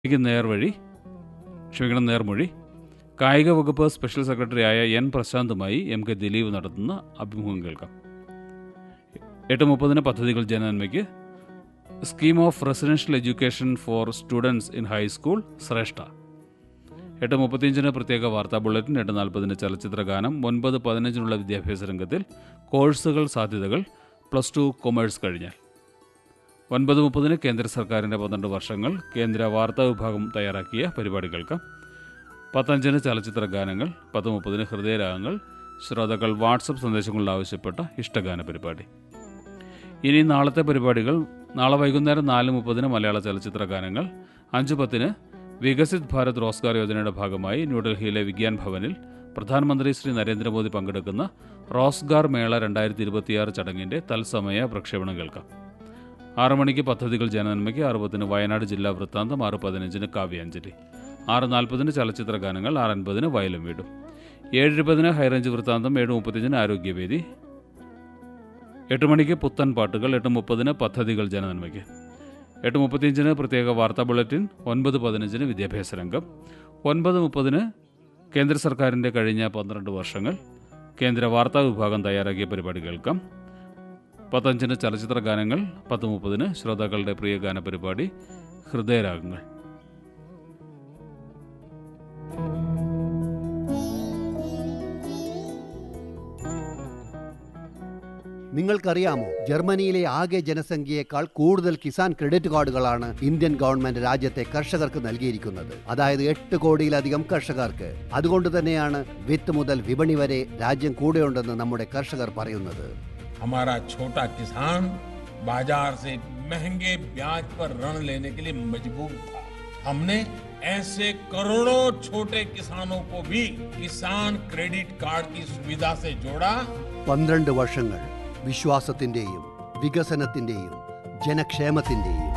എനിക്ക് നേർവഴി ക്ഷമിക്കണം നേർമൊഴി കായിക വകുപ്പ് സ്പെഷ്യൽ സെക്രട്ടറിയായ എൻ പ്രശാന്തുമായി എം കെ ദിലീപ് നടത്തുന്ന അഭിമുഖം കേൾക്കാം എട്ട് മുപ്പതിന് പദ്ധതികൾ ജനനന്മയ്ക്ക് scheme of residential education for students in high school Shreshta എട്ട് മുപ്പത്തിയഞ്ചിന് പ്രത്യേക വാർത്താ ബുള്ളറ്റിൻ എട്ട് നാൽപ്പതിന് ചലച്ചിത്ര ഗാനം ഒൻപത് പതിനഞ്ചിനുള്ള വിദ്യാഭ്യാസ രംഗത്തിൽ കോഴ്സുകൾ സാധ്യതകൾ പ്ലസ് ടു കൊമേഴ്സ് കഴിഞ്ഞാൽ ഒൻപത് മുപ്പതിന് കേന്ദ്ര സർക്കാരിൻ്റെ പന്ത്രണ്ട് വർഷങ്ങൾ കേന്ദ്ര വാർത്താ വിഭാഗം തയ്യാറാക്കിയ പരിപാടി കേൾക്കാം പത്തഞ്ചിന് ചലച്ചിത്ര ഗാനങ്ങൾ പത്ത് മുപ്പതിന് ഹൃദയരാഗങ്ങൾ ശ്രോതാക്കൾ വാട്സപ്പ് സന്ദേശങ്ങളിൽ ആവശ്യപ്പെട്ട ഇഷ്ടഗാന പരിപാടി ഇനി നാളത്തെ പരിപാടികൾ നാളെ വൈകുന്നേരം നാല് മുപ്പതിന് മലയാള ചലച്ചിത്ര ഗാനങ്ങൾ അഞ്ച് പത്തിന് വികസിത് ഭാരത് റോസ്ഗാർ യോജനയുടെ ഭാഗമായി ന്യൂഡൽഹിയിലെ വിഗ്യാൻ ഭവനിൽ പ്രധാനമന്ത്രി ശ്രീ നരേന്ദ്രമോദി പങ്കെടുക്കുന്ന റോസ്ഗാർ മേള രണ്ടായിരത്തി ഇരുപത്തിയാറ് ചടങ്ങിൻ്റെ തത്സമയ പ്രക്ഷേപണം കേൾക്കാം ആറ് മണിക്ക് പദ്ധതികൾ ജനനന്മയ്ക്ക് അറുപതിന് വയനാട് ജില്ലാ വൃത്താന്തം ആറ് പതിനഞ്ചിന് കാവ്യാഞ്ജലി ആറ് നാൽപ്പതിന് ചലച്ചിത്ര ഗാനങ്ങൾ ആറ് അൻപതിന് വയലും വീടും ഏഴ് ഇരുപതിന് ഹൈറേഞ്ച് വൃത്താന്തം ഏഴ് മുപ്പത്തിയഞ്ചിന് ആരോഗ്യവേദി എട്ട് മണിക്ക് പുത്തൻ പാട്ടുകൾ എട്ട് മുപ്പതിന് പദ്ധതികൾ ജനനന്മയ്ക്ക് എട്ട് മുപ്പത്തിയഞ്ചിന് പ്രത്യേക വാർത്താ ബുള്ളറ്റിൻ ഒൻപത് പതിനഞ്ചിന് വിദ്യാഭ്യാസ രംഗം ഒൻപത് മുപ്പതിന് കേന്ദ്ര സർക്കാരിൻ്റെ കഴിഞ്ഞ പന്ത്രണ്ട് വർഷങ്ങൾ കേന്ദ്ര വാർത്താ വിഭാഗം തയ്യാറാക്കിയ പരിപാടി കേൾക്കാം പത്തഞ്ചിന് ചലച്ചിത്ര ഗാനങ്ങൾ പത്ത് മുപ്പതിന് ശ്രോതാക്കളുടെ പ്രിയ ഗാന പരിപാടി ഹൃദയരാഗങ്ങൾ നിങ്ങൾക്കറിയാമോ ജർമ്മനിയിലെ ആകെ ജനസംഖ്യയേക്കാൾ കൂടുതൽ കിസാൻ ക്രെഡിറ്റ് കാർഡുകളാണ് ഇന്ത്യൻ ഗവൺമെന്റ് രാജ്യത്തെ കർഷകർക്ക് നൽകിയിരിക്കുന്നത് അതായത് എട്ട് കോടിയിലധികം കർഷകർക്ക് അതുകൊണ്ട് തന്നെയാണ് വിത്ത് മുതൽ വിപണി വരെ രാജ്യം കൂടെയുണ്ടെന്ന് നമ്മുടെ കർഷകർ പറയുന്നത് हमारा छोटा किसान बाजार से महंगे ब्याज पर ऋण लेने के लिए मजबूर था हमने ऐसे करोड़ों छोटे किसानों को भी किसान क्रेडिट कार्ड की सुविधा से जोड़ा പന്ത്രണ്ട് വർഷങ്ങൾ വിശ്വാസത്തിന്റെയും വികസനത്തിന്റെയും ജനക്ഷേമത്തിന്റെയും